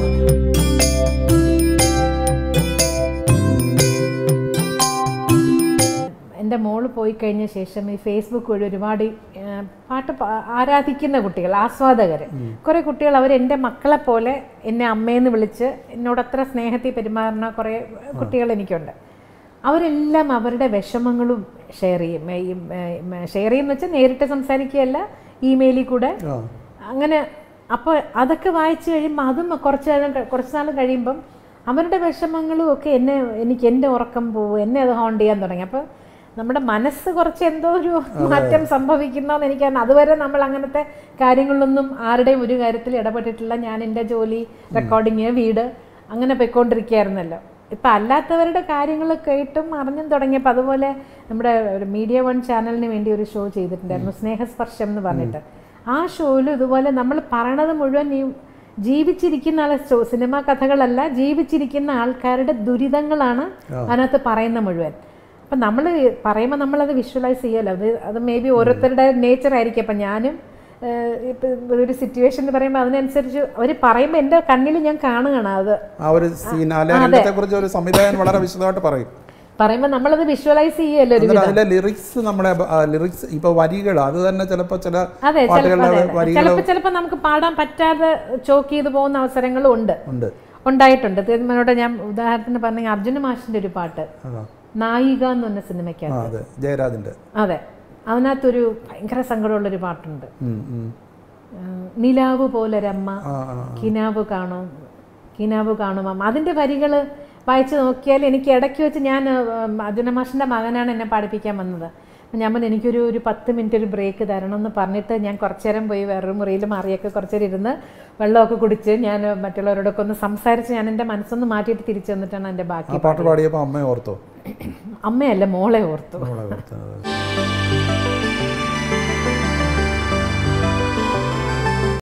എൻ്റെ മോള് പോയി കഴിഞ്ഞ ശേഷം ഈ ഫേസ്ബുക്ക് വഴി ഒരുപാട് ആ, പാട്ട് പാ- ആരാധിക്കുന്ന കുട്ടികൾ ആസ്വാദകർ കുറേ കുട്ടികൾ അവർ എൻ്റെ മക്കളെ പോലെ എന്നെ അമ്മയെന്ന് വിളിച്ച് എന്നോട് അത്ര സ്നേഹത്തിൽ പെരുമാറുന്ന കുറേ കുട്ടികൾ എനിക്കുണ്ട് അവരെല്ലാം അവരുടെ വിഷമങ്ങളും ഷെയർ ചെയ്യും ഷെയർ ചെയ്യുന്ന വെച്ചാൽ നേരിട്ട് സംസാരിക്കുകയല്ല ഇമെയിലിൽ കൂടെ ആ അങ്ങനെ അപ്പോൾ അതൊക്കെ വായിച്ചു കഴിയുമ്പോൾ അതും കുറച്ച് നേരം ക- കുറച്ച് നാൾ കഴിയുമ്പം അവരുടെ വിഷമങ്ങളും ഒക്കെ എന്നെ എനിക്ക് എൻ്റെ ഉറക്കം പോവും എന്നെ അത് ഹോണ്ട് ചെയ്യാൻ തുടങ്ങി അപ്പോൾ നമ്മുടെ മനസ്സ് കുറച്ച് എന്തോ ഒരു മാറ്റം സംഭവിക്കുന്നതെന്ന് എനിക്ക് അതുവരെ നമ്മൾ അങ്ങനത്തെ കാര്യങ്ങളിലൊന്നും ആരുടെയും ഒരു കാര്യത്തിൽ ഇടപെട്ടിട്ടില്ല ഞാൻ എൻ്റെ ജോലി റെക്കോർഡിങ് വീട് അങ്ങനെ പോയിക്കൊണ്ടിരിക്കുകയായിരുന്നല്ലോ ഇപ്പം അല്ലാത്തവരുടെ കാര്യങ്ങൾ കേട്ടും അറിഞ്ഞും തുടങ്ങിയപ്പോൾ അതുപോലെ നമ്മുടെ ഒരു മീഡിയ വൺ ചാനലിന് വേണ്ടി ഒരു ഷോ ചെയ്തിട്ടുണ്ടായിരുന്നു സ്നേഹസ്പർശം എന്ന് പറഞ്ഞിട്ട് ആ ഷോയിൽ ഇതുപോലെ നമ്മൾ പറയണത് മുഴുവൻ ഈ ജീവിച്ചിരിക്കുന്ന ആളെ സ്റ്റോ- സിനിമാ കഥകളല്ല ജീവിച്ചിരിക്കുന്ന ആൾക്കാരുടെ ദുരിതങ്ങളാണ് അതിനകത്ത് പറയുന്ന മുഴുവൻ അപ്പം നമ്മൾ പറയുമ്പോൾ നമ്മളത് വിഷ്വലൈസ് ചെയ്യല്ലോ അത് അത് മേ ബി ഓരോരുത്തരുടെ നേച്ചർ ആയിരിക്കും അപ്പം ഞാനും ഏഹ്, ഇപ്പം ഒരു സിറ്റുവേഷൻ എന്ന് പറയുമ്പോൾ അതിനനുസരിച്ച് അവർ പറയുമ്പോൾ എൻ്റെ കണ്ണിൽ ഞാൻ കാണുകയാണ് അത് ആ ഒരു സീൻ അല്ലെ രംഗത്തെ കുറിച്ച് ഒരു സംവിധായകൻ വളരെ വിശദമായിട്ട് പറയും പറയുമ്പോൾ നമ്മളത് വിഷ്വലൈസ് ചെയ്യല്ലോ ഒരു എന്നിട്ട് അതിലെ ലിറിക്സ് നമ്മുടെ ലിറിക്സ് ഇപ്പൊ വരികൾ അത് തന്നെ ചിലപ്പോ ചില അതെ പാട്ടുകളിലെ വരികൾ ചിലപ്പോൾ ചിലപ്പോൾ നമുക്ക് പാടാൻ പറ്റാതെ ചോക്ക് ചെയ്ത് പോകുന്ന അവസരങ്ങളും ഉണ്ട് ഉണ്ട് ഉണ്ടായിട്ടുണ്ട് തീരുമാനോടെ ഞാൻ ഉദാഹരണത്തിന് പറഞ്ഞ അർജുന മാഷിന്റെ ഒരു പാട്ട് ആ നായിക എന്ന് പറഞ്ഞ സിനിമയ്ക്കകത്ത് ആ, അതെ ജയരാജിന്റെ അതെ അതിനകത്തൊരു ഭയങ്കര സങ്കടമുള്ളൊരു പാട്ടുണ്ട് ഉം, ഉം. ആ, നിലാവ് പോലൊരമ്മ ആ ആ കിനാവ് കാണും കിനാവ് കാണും അമ്മ അതിൻ്റെ വരികൾ വായിച്ച് നോക്കിയാൽ എനിക്ക് ഇടയ്ക്ക് വെച്ച് ഞാൻ അർജുന മാഷിൻ്റെ മകനാണ് എന്നെ പഠിപ്പിക്കാൻ വന്നത് അപ്പം ഞാൻ പറഞ്ഞു എനിക്കൊരു ഒരു പത്ത് മിനിറ്റ് ഒരു ബ്രേക്ക് തരണം എന്ന് പറഞ്ഞിട്ട് ഞാൻ കുറച്ചു നേരം പോയി വേറൊരു മുറിയിൽ മാറിയൊക്കെ കുറച്ച് നേരം ഇരുന്ന് വെള്ളമൊക്കെ കുടിച്ച് ഞാൻ മറ്റുള്ളവരോടൊക്കെ ഒന്ന് സംസാരിച്ച് ഞാൻ എൻ്റെ മനസ്സൊന്ന് മാറ്റിയിട്ട് തിരിച്ചു വന്നിട്ടാണ് എൻ്റെ ആ ബാക്കി പാട്ട് പാടിയപ്പോ അമ്മ ഓർത്തോ അമ്മയല്ല മോളെ ഓർത്തു മോളെ ഓർത്തോ അതെ.